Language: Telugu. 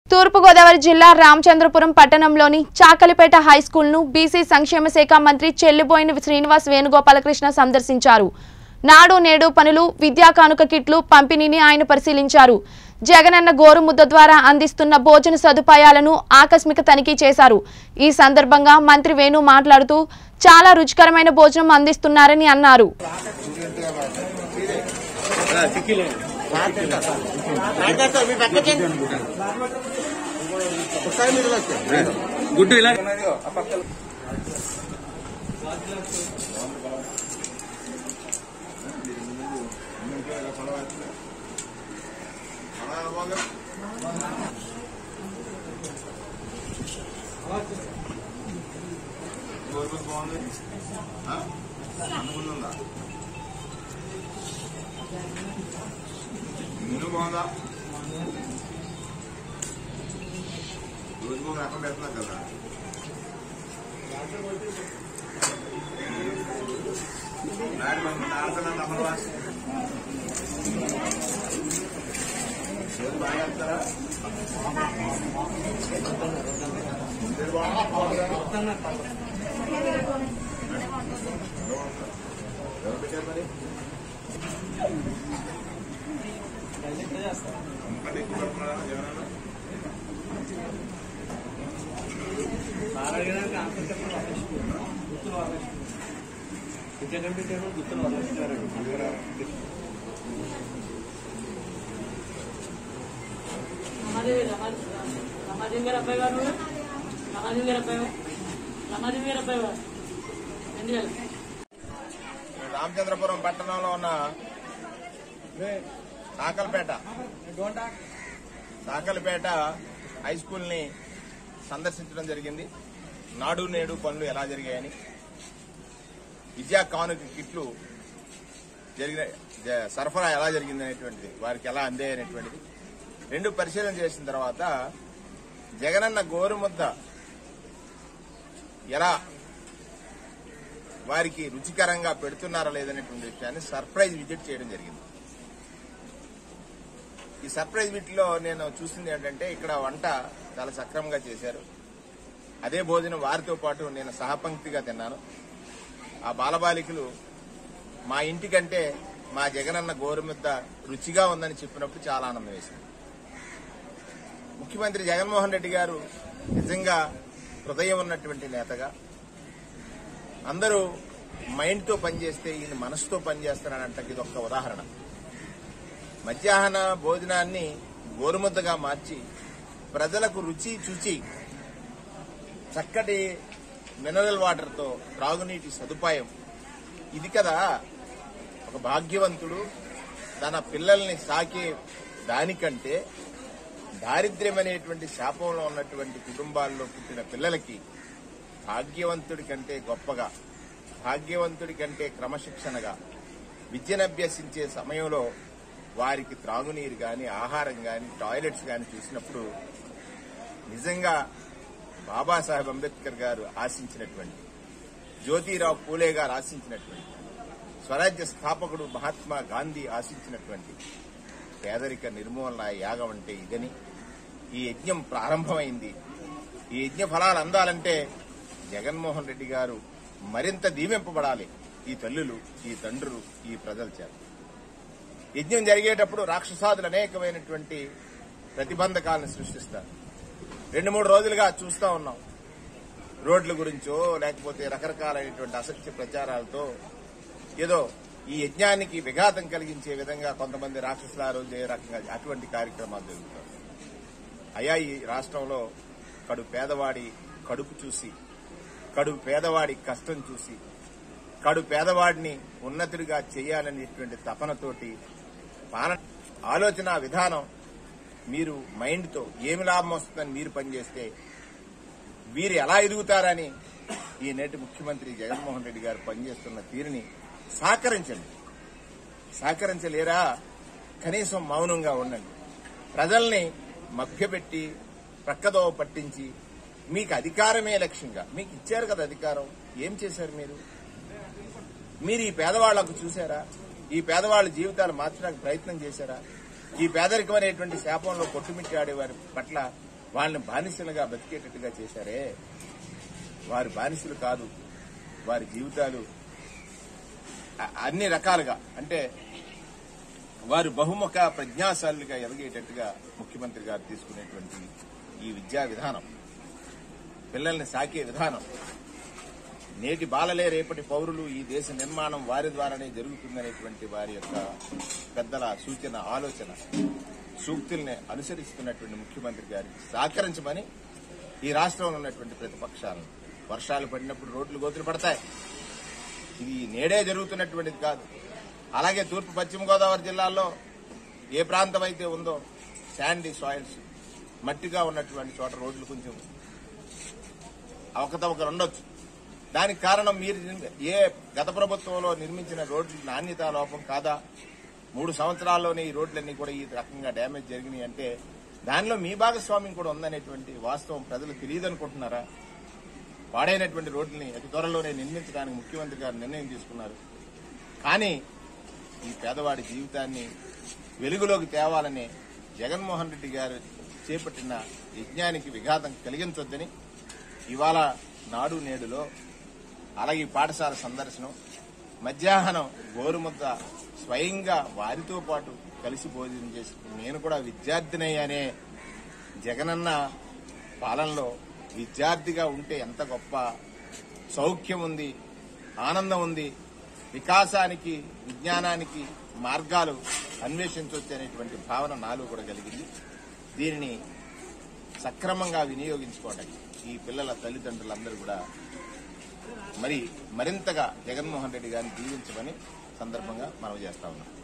తూర్పుగోదావరి జిల్లా రామచంద్రపురం పట్టణంలోని చాకలిపేట హైస్కూల్ను బీసీ సంక్షేమ శాఖ మంత్రి చెల్లిబోయిన శ్రీనివాస్ వేణుగోపాలకృష్ణ సందర్శించారు నాడు నేడు పనులు విద్యా కానుక కిట్లు పంపిణీని ఆయన పరిశీలించారు జగనన్న గోరుముద్ద ద్వారా అందిస్తున్న భోజన సదుపాయాలను ఆకస్మిక తనిఖీ చేశారు ఈ సందర్భంగా మంత్రి వేణు మాట్లాడుతూ చాలా రుచికరమైన భోజనం అందిస్తున్నారని అన్నారు గుడ్డు ఇలా నేను బాగుందా రోజుకు ఒక రకం పెడుతున్నా కదా నాడు మనం ఆడుతున్నా నమ్మరా రోజు బాగా ఆడతారా మీరు బాగున్నా ఎవరు పెట్టారు మరి అంటే ఎక్కువ పెడుతున్నారా జగనన్న రమాదేవి గారు అబ్బాయి గారు రమాదేవి గారు అబ్బాయి రమాదేవి గారు అబ్బాయి గారు ఎందుకు రామచంద్రపురం పట్టణంలో ఉన్న సాకల్పేట సాకల్పేట హై స్కూల్ ని సందర్శించడం జరిగింది నాడు నేడు పనులు ఎలా జరిగాయని విద్యా కానుక కిట్లు జరిగిన జ- సరఫరా ఎలా జరిగింది అనేటువంటిది వారికి ఎలా అందాయనేటువంటిది రెండు పరిశీలన చేసిన తర్వాత జగనన్న గోరుముద్ద ఎలా వారికి రుచికరంగా పెడుతున్నారా లేదనేటువంటి విషయాన్ని సర్ప్రైజ్ విజిట్ చేయడం జరిగింది ఈ సర్ప్రైజ్ విజిట్లో నేను చూసింది ఏంటంటే ఇక్కడ వంట చాలా సక్రమంగా చేశారు అదే భోజనం వారితో పాటు నేను సహపంక్తిగా తిన్నాను ఆ బాలబాలికలు మా ఇంటికంటే మా జగనన్న గోరుముద్ద రుచిగా ఉందని చెప్పినప్పుడు చాలా ఆనందం వేసింది ముఖ్యమంత్రి జగన్మోహన్ రెడ్డి గారు నిజంగా హృదయం ఉన్నటువంటి నేతగా అందరూ మైండ్ తో పనిచేస్తే ఈయన మనసుతో పనిచేస్తారనంటే ఇది ఒక్క ఉదాహరణ మధ్యాహ్న భోజనాన్ని గోరుముద్దగా మార్చి ప్రజలకు రుచి చూచి చక్కటి మినరల్ వాటర్తో త్రాగునీటి సదుపాయం ఇది కదా ఒక భాగ్యవంతుడు తన పిల్లల్ని సాకే దానికంటే దారిద్ర్యం అనేటువంటి శాపంలో ఉన్నటువంటి కుటుంబాల్లో పుట్టిన పిల్లలకి భాగ్యవంతుడి కంటే గొప్పగా భాగ్యవంతుడి కంటే క్రమశిక్షణగా విద్యను అభ్యసించే సమయంలో వారికి త్రాగునీరు గాని ఆహారం గాని టాయిలెట్స్ గాని చూసినప్పుడు నిజంగా బాబాసాహెబ్ అంబేద్కర్ గారు ఆశించినటువంటి జ్యోతిరావు పూలే గారు ఆశించినటువంటి స్వరాజ్య స్థాపకుడు మహాత్మా గాంధీ ఆశించినటువంటి పేదరిక నిర్మూలన యాగం అంటే ఇదని ఈ యజ్ఞం ప్రారంభమైంది ఈ యజ్ఞ ఫలాలు అందాలంటే జగన్మోహన్ రెడ్డి గారు మరింత దీవింపబడాలి ఈ తల్లులు ఈ తండ్రులు ఈ ప్రజల చేత యజ్ఞం జరిగేటప్పుడు రాక్షసాదులు అనేకమైనటువంటి ప్రతిబంధకాలను సృష్టిస్తారు రెండు మూడు రోజులుగా చూస్తా ఉన్నాం రోడ్ల గురించో లేకపోతే రకరకాలైనటువంటి అసత్య ప్రచారాలతో ఏదో ఈ యజ్ఞానికి విఘాతం కలిగించే విధంగా కొంతమంది రాక్షసులు ఆ రోజు ఏ రకంగా అటువంటి కార్యక్రమాలు జరుగుతాయి అయా ఈ రాష్ట్రంలో కడు పేదవాడి కడుపు చూసి కడు పేదవాడి కష్టం చూసి కడు పేదవాడిని ఉన్నతుడిగా చేయాలనేటువంటి తపనతోటి పాలన ఆలోచన విధానం మీరు మైండ్తో ఏమి లాభం వస్తుందని మీరు పనిచేస్తే వీరు ఎలా ఎదుగుతారని ఈ నేటి ముఖ్యమంత్రి జగన్మోహన్ రెడ్డి గారు పనిచేస్తున్న తీరుని సహకరించండి సహకరించలేరా కనీసం మౌనంగా ఉండండి ప్రజల్ని మభ్యపెట్టి ప్రక్కదోవ పట్టించి మీకు అధికారమే లక్ష్యంగా మీకు ఇచ్చారు కదా అధికారం ఏం చేశారు మీరు మీరు ఈ పేదవాళ్లకు చూశారా ఈ పేదవాళ్ళ జీవితాలు మార్చడానికి ప్రయత్నం చేశారా ఈ పేదరికం అనేటువంటి శాపంలో కొట్టుమిట్టాడే వారి పట్ల వాళ్ళని బానిసలుగా బతికేటట్టుగా చేశారే వారి బానిసలు కాదు వారి జీవితాలు అ- అన్ని రకాలుగా అంటే వారు బహుముఖ ప్రజ్ఞాశాలుగా ఎదగేటట్టుగా ముఖ్యమంత్రి గారు తీసుకునేటువంటి ఈ విద్యా విధానం పిల్లల్ని సాకే విధానం నేటి బాలలే రేపటి పౌరులు ఈ దేశ నిర్మాణం వారి ద్వారానే జరుగుతుందనేటువంటి వారి యొక్క పెద్దల సూచన ఆలోచన సూక్తుల్ని అనుసరిస్తున్నటువంటి ముఖ్యమంత్రి గారికి సహకరించమని ఈ రాష్ట్రంలో ఉన్నటువంటి ప్రతిపక్షాలను వర్షాలు పడినప్పుడు రోడ్లు గోతులు పడతాయి ఇది నేడే జరుగుతున్నటువంటిది కాదు అలాగే తూర్పు పశ్చిమ గోదావరి జిల్లాల్లో ఏ ప్రాంతం అయితే ఉందో శాండీ సాయిల్స్ మట్టిగా ఉన్నటువంటి చోట రోడ్లు కొంచెం అవకతవకలు ఉండొచ్చు దానికి కారణం మీరు నిర్మి- ఏ గత ప్రభుత్వంలో నిర్మించిన రోడ్లు నాణ్యత లోపం కాదా మూడు సంవత్సరాల్లోనే ఈ రోడ్లన్నీ కూడా ఈ రకంగా డ్యామేజ్ జరిగినాయి అంటే దానిలో మీ భాగస్వామ్యం కూడా ఉందనేటువంటి వాస్తవం ప్రజలు తెలియదనుకుంటున్నారా పాడైనటువంటి రోడ్లని అతి త్వరలోనే నిర్మించడానికి ముఖ్యమంత్రి గారు నిర్ణయం తీసుకున్నారు కానీ ఈ పేదవాడి జీవితాన్ని వెలుగులోకి తేవాలని జగన్మోహన్ రెడ్డి గారు చేపట్టిన యజ్ఞానికి విఘాతం కలిగించొద్దని ఇవాళ నాడు నేడులో అలాగే ఈ పాఠశాల సందర్శనం మధ్యాహ్నం గోరుముద్ద స్వయంగా వారితో పాటు కలిసి భోజనం చేసి నేను కూడా విద్యార్థినయ్యానే జగనన్న పాలనలో విద్యార్థిగా ఉంటే ఎంత గొప్ప సౌఖ్యం ఉంది ఆనందం ఉంది వికాసానికి విజ్ఞానానికి మార్గాలు అన్వేషించవచ్చు అనేటువంటి భావన నాలో కూడా కలిగింది దీనిని సక్రమంగా వినియోగించుకోవడానికి ఈ పిల్లల తల్లిదండ్రులందరూ కూడా మరి మరింతగా జగన్మోహన్ రెడ్డి గారిని దీవించమని సందర్భంగా మనం చేస్తా ఉన్నాం